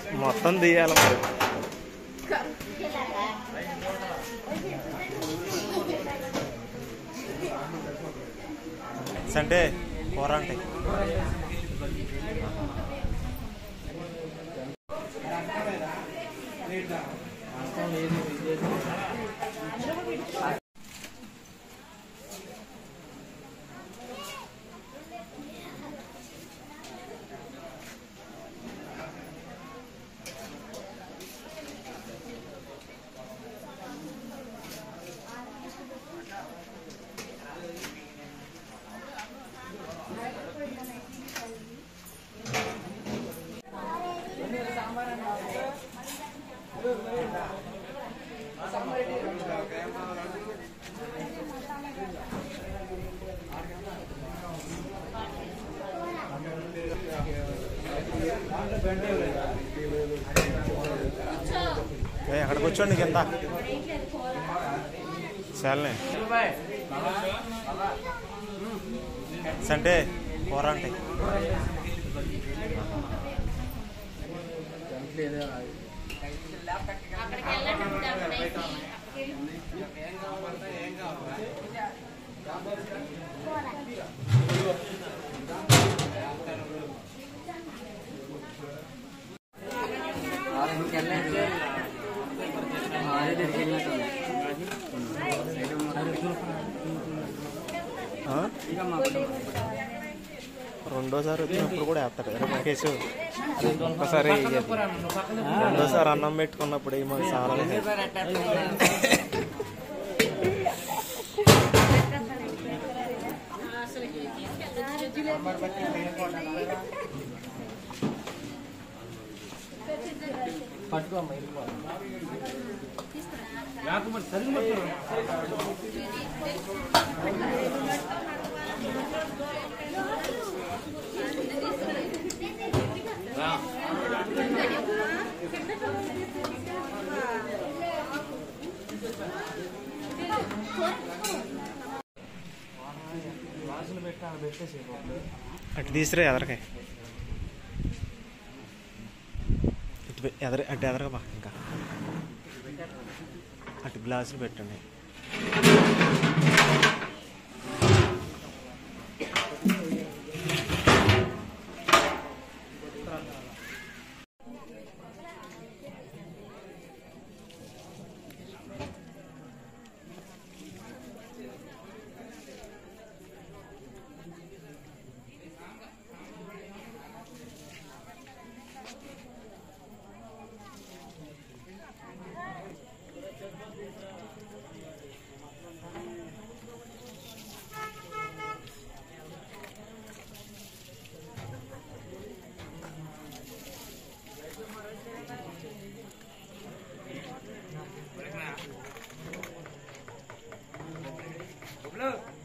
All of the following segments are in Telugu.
మొత్తం తీయాలి మరి అంటే కూర అంటే ఏ, అక్కడ కూర్చోండి కింద చాలనే అంటే కూర అంటే అక్కడికి వెళ్ళండి అక్కడికి ఆ? రెండోసారి వచ్చినప్పుడు కూడా వేస్తాడు రే మహేష్ ఒక్కసారి వేయదు. రెండోసారి అన్నం పెట్టుకున్నప్పుడు ఏమో చాలా అటు తీసిరే ఎదరకాయ ఇటు పె- ఎదర అటు ఎదరగా బా ఇంకా అటు గ్లాసులు పెట్టండి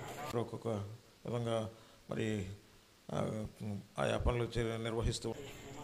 ఒక్కొక్క విధంగా మరి ఆ, ఆయా పనులు చే- నిర్వహిస్తూ